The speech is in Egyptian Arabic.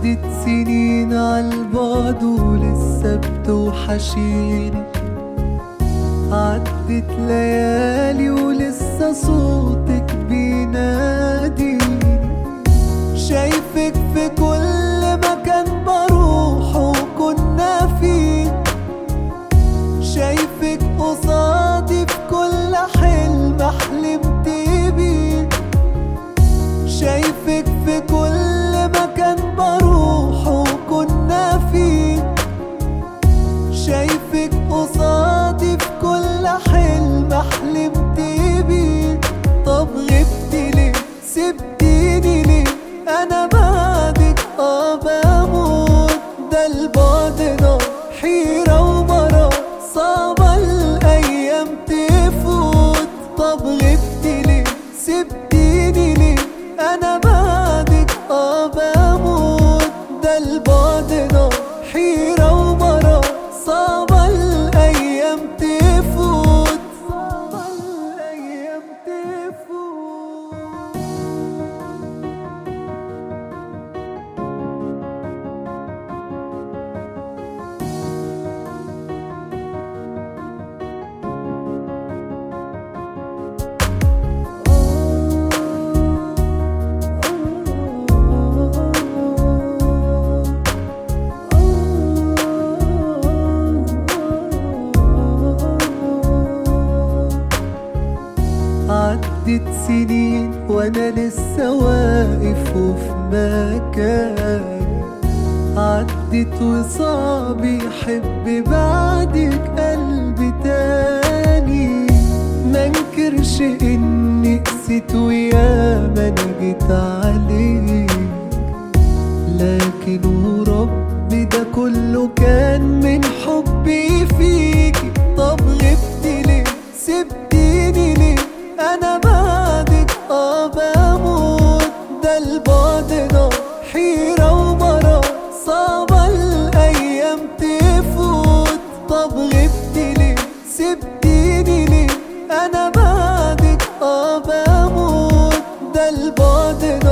عدت سنين عالبعد ولسه بتوحشيني عدت ليالي ولسه صوتك بيناديني شايفك في كل مكان بروح وكنا فيه شايفك قصادي في كل حلم حلمت بيه شايفك في كل مكان بروح وكنا فيه شايفك قصادي في كل حلم حلمت بيه طب غبتي ليه سبتيني ليه انا بعدك اه بموت ده البعد نار حيرة ومرار صعبة الايام تفوت طب غبتي ليه سبتيني ليه انا بعدك اه بموت ده البعد نار حيرة ومرار صعبة الايام تفوت صعبة الايام تفوت عدت سنين وانا لسه واقف وفي مكان عدت وصعب يحب بعدك قلبي تاني منكرش اني قسيت وياما انا جيت عليك لكن وربي ده كله كان من حبي فيكي طب غبتي ليه سبتيني ليه انا بعدك اه بموت ده البعد نار حيرة ومرار صعبة الايام تفوت طب غبتي ليه سبتيني ليه انا بعدك اه بموت ده البعد